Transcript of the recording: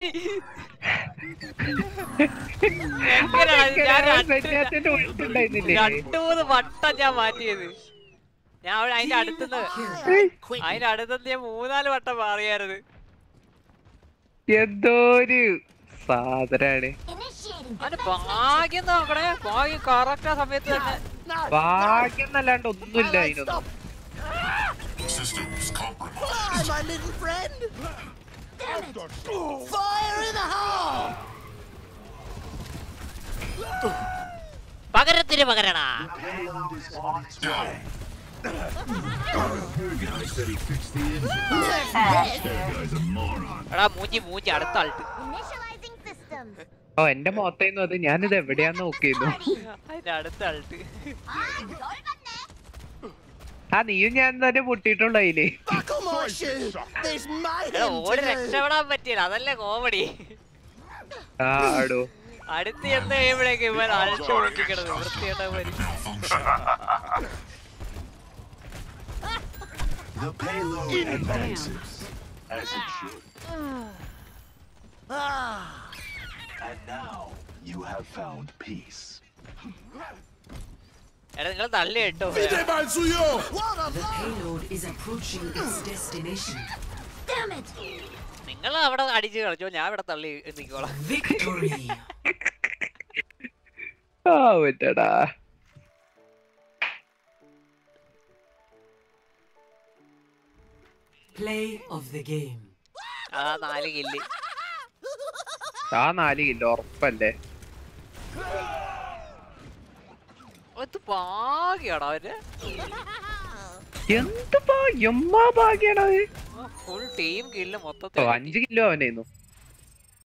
എങ്ങനെയാണ് ഞാൻ രണ്ട് സെന്റിയാത്തിന്റെ ഒഴിച്ചുണ്ടായിരുന്നില്ലേ രണ്ടു മൂന്ന് വട്ടം ഞാൻ മാറ്റിയത് ഞാൻ അവിടെ അതിന്റെ അടുത്തുനിന്ന് അതിന്റെ അടുത്തുനിന്ന് ഞാൻ മൂന്നാല് വട്ടം മാറിയായിരുന്നു എന്തോ ഒരു സാധനാണ് അവന്റെ ഭാഗ്യം നോക്കണേ ഭാഗ്യം കറക്റ്റ് ആ സമയത്ത് തന്നെ ഭാഗ്യം എന്നല്ലാണ്ട് ഒന്നുമില്ല അതിനൊന്നും Systems compromised. Hi, my little friend! Fire in the hole! പകരത്തിന് പകരണ Payload is on its way. Guy said he fixed the engine. That guy's a moron. എടാ മൂഞ്ചി മൂഞ്ചി അടുത്ത ആൾട്ട് Initializing systems. ഓ എന്റെ മുഖത്തേന്നു അത് ഞാനിത് എവിടെയാന്ന് നോക്കിയിരുന്നു അതിന്റെ അടുത്ത ആൾട്ട് ആ നീയും ഞാൻ തന്നെ പൊട്ടിയിട്ടുള്ള അതില് Buckle my shoe! There's എടാ mayhem ഓടി to do! രക്ഷപ്പെടാൻ പറ്റിയില്ല അതല്ലേ കോമഡി ആ ആടോ അടുത്ത് എന്ത് കഴിയുമ്പോഴേക്കും ഇവൻ അഴിച്ചു പൊട്ടിക്കണത് വൃത്തിയായിട്ടാ വരും The payload advances. As it should. Ah! And now you have found peace. എടാ നിങ്ങൾ തള്ളി കേട്ടോ What a The payload is approaching its destination. Damn it! നിങ്ങൾ അവിടെ അടിച്ച് കളിച്ചോ ഞാൻ ഇവിടെ തള്ളി നിക്കോളാം Victory! ആ പറ്റടാ Play of the game. ആ നാല് കില്ല് ആ നാല് കിലോ ഉറപ്പല്ലേ അത് ഭാഗ്യടാ അവര് എന്ത് ഭാഗ്യം എമ്മാ ഭാഗ്യാണത് ഫുൾ ടീം കില്ല് ഓ മൊത്തത്തിൽ അഞ്ച് കിലോ അവനായിരുന്നു